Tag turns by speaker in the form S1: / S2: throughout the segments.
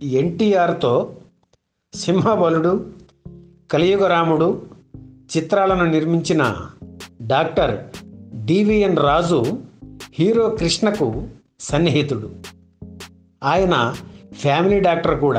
S1: ఎన్టీఆర్తో సింహబలుడు కలియుగరాముడు చిత్రాలను నిర్మించిన doctor DVN రాజు hero కృష్ణకు సన్నిహితుడు ఆయన ఫ్యామిలీ డాక్టర్ కూడా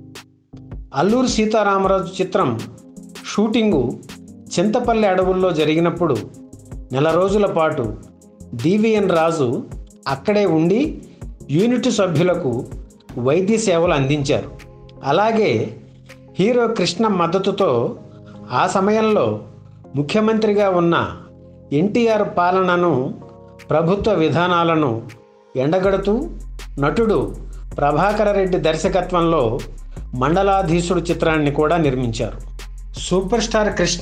S1: అల్లూరి సీతారామరాజు చిత్రం షూటింగు చింతపల్లి అడవుల్లో జరిగినప్పుడు నెల రోజుల పాటు డివిఎన్ రాజు అక్కడే ఉండి యూనిట్ సభ్యులకు వైద్య సేవలు అందించారు అలాగే హీరో కృష్ణ మద్దతుతో ఆ సమయంలో ముఖ్యమంత్రిగా ఉన్న ఎన్టీఆర్ పాలనను ప్రభుత్వ విధానాలను ఎండగడుతూ నటుడు ప్రభాకర రెడ్డి దర్శకత్వంలో మండలాధీశుడు చిత్రాన్ని కూడా నిర్మించారు సూపర్ స్టార్ కృష్ణ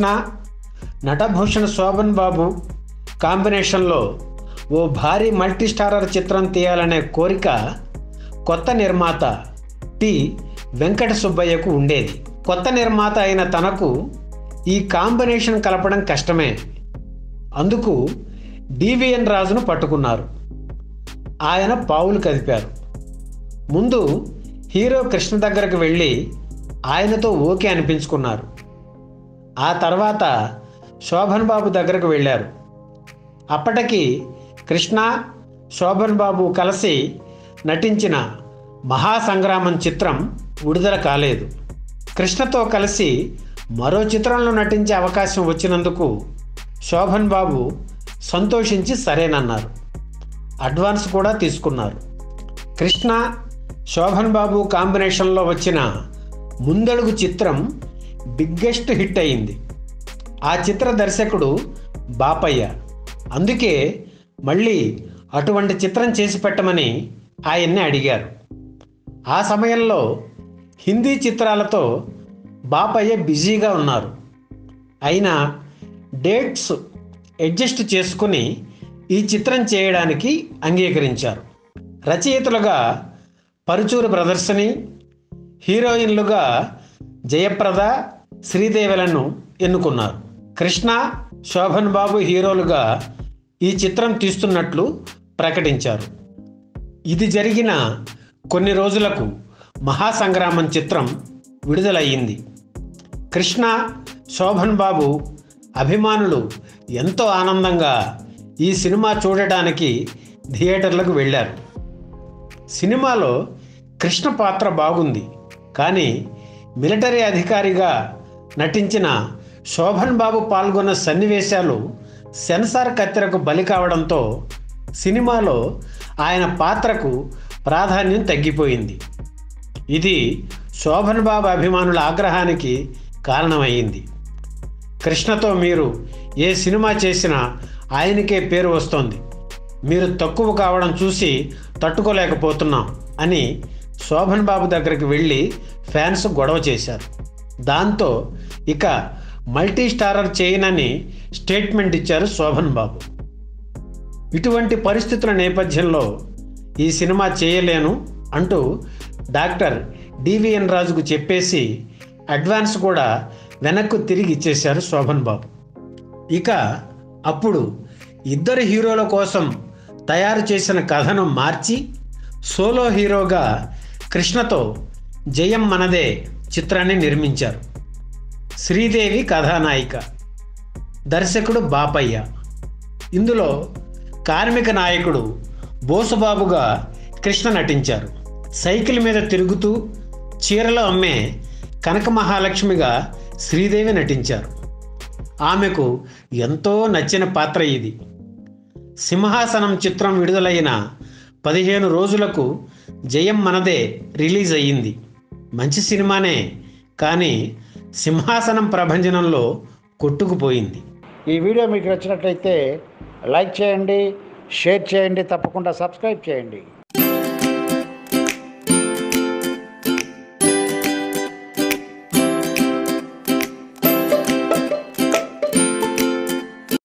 S1: నటభూషణ్ శోభన్ బాబు కాంబినేషన్లో ఓ భారీ మల్టీ స్టారర్ చిత్రం తీయాలనే కోరిక కొత్త నిర్మాత టి వెంకట సుబ్బయ్యకు ఉండేది కొత్త నిర్మాత అయిన తనకు ఈ కాంబినేషన్ కలపడం కష్టమే అందుకు డివిఎన్ రాజును పట్టుకున్నారు ఆయన పావులు కదిపారు ముందు హీరో కృష్ణ దగ్గరకు వెళ్ళి ఆయనతో ఓకే అనిపించుకున్నారు ఆ తర్వాత శోభన్ బాబు దగ్గరకు వెళ్ళారు అప్పటికి కృష్ణ శోభన్ బాబు కలిసి నటించిన మహాసంగ్రామం చిత్రం విడుదల కాలేదు కృష్ణతో కలిసి మరో చిత్రంలో నటించే అవకాశం వచ్చినందుకు శోభన్ బాబు సంతోషించి సరేనన్నారు అడ్వాన్స్ కూడా తీసుకున్నారు కృష్ణ శోభన్ బాబు కాంబినేషన్లో వచ్చిన ముందడుగు చిత్రం బిగ్గెస్ట్ హిట్ అయింది ఆ చిత్ర దర్శకుడు బాపయ్య అందుకే మళ్ళీ అటువంటి చిత్రం చేసి పెట్టమని ఆయన్ని అడిగారు ఆ సమయంలో హిందీ చిత్రాలతో బాపయ్య బిజీగా ఉన్నారు అయినా డేట్స్ అడ్జస్ట్ చేసుకుని ఈ చిత్రం చేయడానికి అంగీకరించారు రచయితలుగా పరుచూరు ప్రదర్శని హీరోయిన్లుగా జయప్రద శ్రీదేవులను ఎన్నుకున్నారు కృష్ణ శోభన్ బాబు హీరోలుగా ఈ చిత్రం తీస్తున్నట్లు ప్రకటించారు ఇది జరిగిన కొన్ని రోజులకు మహాసంగ్రామం చిత్రం విడుదలయ్యింది కృష్ణ శోభన్ బాబు అభిమానులు ఎంతో ఆనందంగా ఈ సినిమా చూడటానికి థియేటర్లకు వెళ్ళారు సినిమాలో కృష్ణ పాత్ర బాగుంది కానీ మిలిటరీ అధికారిగా నటించిన శోభన్ బాబు పాల్గొన్న సన్నివేశాలు సెన్సార్ కత్తెరకు బలి కావడంతో సినిమాలో ఆయన పాత్రకు ప్రాధాన్యం తగ్గిపోయింది ఇది శోభన్ బాబు అభిమానుల ఆగ్రహానికి కారణమైంది కృష్ణతో మీరు ఏ సినిమా చేసినా ఆయనకే పేరు వస్తోంది మీరు తక్కువ కావడం చూసి తట్టుకోలేకపోతున్నాం అని శోభన్ బాబు దగ్గరికి వెళ్ళి ఫ్యాన్స్ గొడవ చేశారు దాంతో ఇక మల్టీ స్టారర్ చేయనని స్టేట్మెంట్ ఇచ్చారు శోభన్ బాబు ఇటువంటి పరిస్థితుల నేపథ్యంలో ఈ సినిమా చేయలేను అంటూ డాక్టర్ డివిఎన్ రాజుకు చెప్పేసి అడ్వాన్స్ కూడా వెనక్కు తిరిగి ఇచ్చేశారు శోభన్ బాబు ఇక అప్పుడు ఇద్దరు హీరోల కోసం తయారు చేసిన కథను మార్చి సోలో హీరోగా కృష్ణతో జయం మనదే చిత్రాన్ని నిర్మించారు శ్రీదేవి కథానాయిక దర్శకుడు బాపయ్య ఇందులో కార్మిక నాయకుడు బోసుబాబుగా కృష్ణ నటించారు సైకిల్ మీద తిరుగుతూ చీరలు అమ్మే కనక మహాలక్ష్మిగా శ్రీదేవి నటించారు ఆమెకు ఎంతో నచ్చిన పాత్ర ఇది సింహాసనం చిత్రం విడుదలైన పదిహేను రోజులకు జయం మనదే రిలీజ్ అయ్యింది మంచి సినిమానే కానీ సింహాసనం ప్రభంజనంలో కొట్టుకుపోయింది
S2: ఈ వీడియో మీకు నచ్చినట్లయితే లైక్ చేయండి షేర్ చేయండి తప్పకుండా సబ్స్క్రైబ్ చేయండి